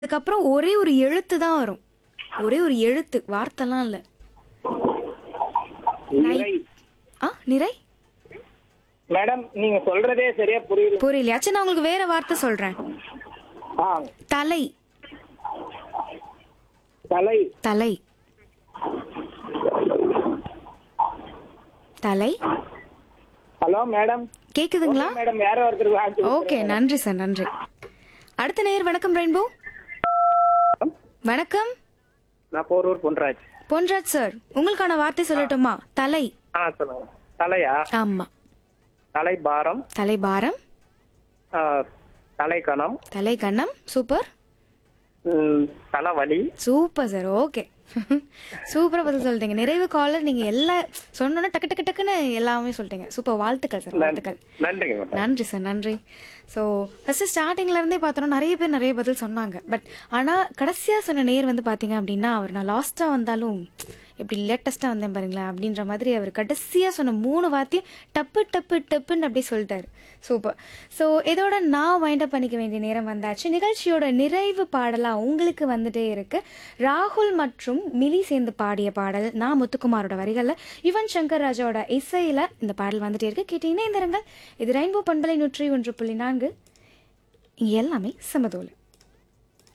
அதுக்கப்புறம் ஒரே ஒரு எழுத்து தான் வரும் ஒரே ஒரு எழுத்து வார்த்தைலாம் இல்ல நிறை ஆ நிறை மேடம் நீங்க சொல்றதே சரியா புரியல புரியலையா சரி நான் உங்களுக்கு வேற வார்த்தை சொல்றேன் ஆ தலை தலை தலை தலை ஹலோ மேடம் கேக்குதுங்களா மேடம் வேற ஒருத்தர் வாங்கி ஓகே நன்றி சார் நன்றி அடுத்த நேயர் வணக்கம் ரெயின்போ வணக்கம் நான் போரூர் பொன்ராஜ் பொன்ராஜ் சார் உங்களுக்கான வார்த்தை சொல்லட்டுமா தலை ஆ சொல்லுங்க தலையா ஆமா தலை பாரம் தலை பாரம் ஆ, தலை கணம் தலை கண்ணம் சூப்பர் ம், தலைவலி சூப்பர் சார் ஓகே சூப்பரா பதில் சொல்லிட்டீங்க நிறைவு காலர் நீங்க எல்லா சொன்னோன்னே டக்கு டக்கு டக்குன்னு எல்லாமே சொல்லிட்டீங்க சூப்பர் வாழ்த்துக்கள் சார் வாழ்த்துக்கள் நன்றிங்க மேடம் நன்றி சார் நன்றி ஸோ ஃபஸ்ட்டு ஸ்டார்டிங்ல இருந்தே பார்த்தோன்னா நிறைய பேர் நிறைய பதில் சொன்னாங்க பட் ஆனால் கடைசியாக சொன்ன நேர் வந்து பார்த்தீங்க அப்படின்னா அவர் நான் லாஸ்ட்டாக வந்தாலும் எப்படி லேட்டஸ்ட்டாக வந்தேன் பாருங்களேன் அப்படின்ற மாதிரி அவர் கடைசியாக சொன்ன மூணு வார்த்தையும் டப்பு டப்பு டப்புன்னு அப்படியே சொல்லிட்டாரு சூப்பர் ஸோ இதோட நான் வைண்ட் அப் பண்ணிக்க வேண்டிய நேரம் வந்தாச்சு நிகழ்ச்சியோட நிறைவு பாடலாக உங்களுக்கு வந்துட்டே இருக்கு ராகுல் மற்றும் மிலி சேர்ந்து பாடிய பாடல் நான் முத்துக்குமாரோட வரிகளில் யுவன் சங்கர் ராஜாவோட இசையில் இந்த பாடல் வந்துட்டே இருக்கு கேட்டீங்கன்னா இந்த இது ரெயின்போ பண்பலை நூற்றி ஒன்று புள்ளி நான்கு இங்கே எல்லாமே சமதோலை